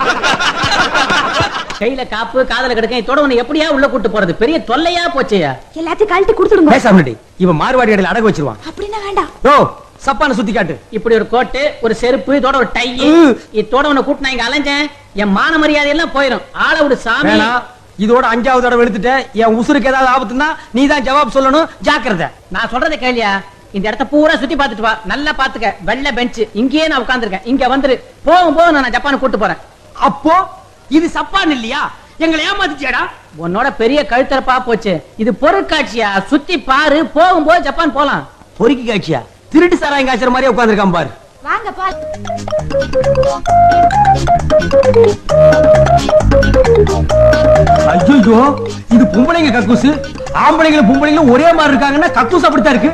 கையில காப்பு காதல கிடக்க இதோட உன்னை எப்படியா உள்ள கூட்டு போறது பெரிய தொல்லையா போச்சேயா எல்லாத்தையும் கழட்டி கொடுத்துடுங்க பேசாமடி இவன் மார்வாடி கடையில் அடகு வச்சிருவான் அப்படின்னா வேண்டாம் ஓ சப்பான சுத்தி காட்டு இப்படி ஒரு கோட்டு ஒரு செருப்பு இதோட ஒரு டை ம். இதோட உன்னை கூட்டு நான் இங்க அலைஞ்சேன் என் மான மரியாதை எல்லாம் போயிடும் ஆளை விடு சாமி வேணாம் இதோட அஞ்சாவது தடவை எடுத்துட்ட என் உசுருக்கு ஏதாவது ஆபத்துன்னா நீ தான் ஜவாப் சொல்லணும் ஜாக்கிரதை நான் சொல்றதை கேளியா இந்த இடத்த பூரா சுத்தி பார்த்துட்டு வா நல்லா பாத்துக்க வெள்ளை பெஞ்ச் இங்கேயே நான் உட்கார்ந்திருக்கேன் இங்க வந்துரு போகும் போது நான் ஜப்பான் கூட்டு போறேன் அப்போ இது சப்பான் இல்லையா எங்களை ஏமாத்திச்சேடா உன்னோட பெரிய கழுத்தரப்பா போச்சு இது பொருட்காட்சியா சுத்தி பாரு போகும்போது ஜப்பான் போலாம் பொறுக்கி காட்சியா திருட்டு சாராயம் காய்ச்சற மாதிரியே உட்காந்துருக்கான் பாரு வாங்க பால் ஐயோ இது பொம்பளைங்க கக்கூசு ஆம்பளைங்களும் பொம்பளைங்களும் ஒரே மாதிரி இருக்காங்கன்னா கக்கூஸ் அப்படித்தான் இருக்கு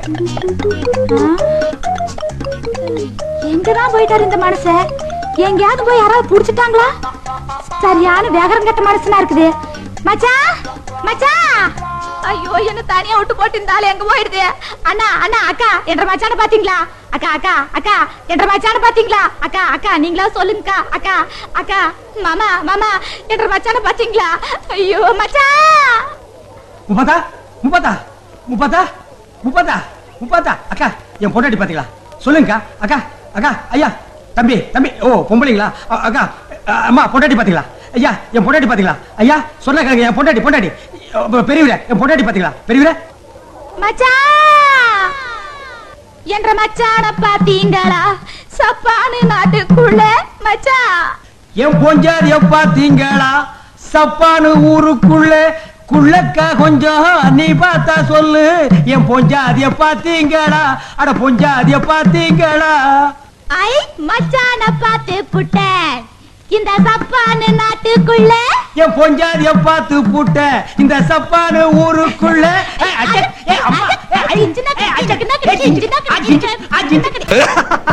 எங்கதான் போயிட்டாரு இந்த மனுஷன் எங்கேயாவது போய் யாராவது புடிச்சிட்டாங்களா சரியான வேகரம் கட்ட மனுஷனா இருக்குது மச்சான் மச்சான் ஐயோ என்ன தனியா விட்டு போட்டு இருந்தாலும் எங்க போயிடுது அண்ணா அண்ணா அக்கா என்ற மச்சான பாத்தீங்களா அக்கா அக்கா அக்கா என்ற மச்சான பாத்தீங்களா அக்கா அக்கா நீங்களா சொல்லுங்கக்கா அக்கா அக்கா மாமா மாமா என்ற மச்சான பாத்தீங்களா ஐயோ மச்சான் முப்பதா முப்பதா முப்பதா முப்பதா முப்பதா அக்கா என் பொண்டாட்டி பாத்தீங்களா சொல்லுங்கக்கா அக்கா அக்கா ஐயா தம்பி தம்பி ஓ பொம்பளைங்களா அ- அக்கா அ- அம்மா பொண்டாட்டி பாத்தீங்களா ஐயா என் பொண்டாட்டி பாத்தீங்களா ஐயா சொன்ன கேளுங்க என் பொண்டாட்டி பொண்டாட்டி அ, பெரியவரே என் பொண்டாட்டி பாத்தீங்களா பெரியவரே மச்சான் என்ற மச்சான பாத்தீங்களா சப்பானு நாட்டுக்குள்ள மச்சான் என் பொஞ்சாதிய பாத்தீங்களா சப்பானு ஊருக்குள்ள குள்ளக்கா கொஞ்சம் நீ பார்த்தா சொல்லு என் பொஞ்சாதிய பாத்தீங்களா அட பொஞ்சாதிய பாத்தீங்களா ஐ மச்சான பாத்து புட்டேன் இந்த சப்பானு நாட்டுக்குள்ள என் பொஞ்சாதிய பார்த்து புட்ட இந்த சப்பானு ஊருக்குள்ள ஏய், அச்சே, ஏய், அம்மா, ஏய், ஐ, ஏய், அச்சே, ஏய், சின்ன, ஆ, சின்ன, ஆ, சின்ன.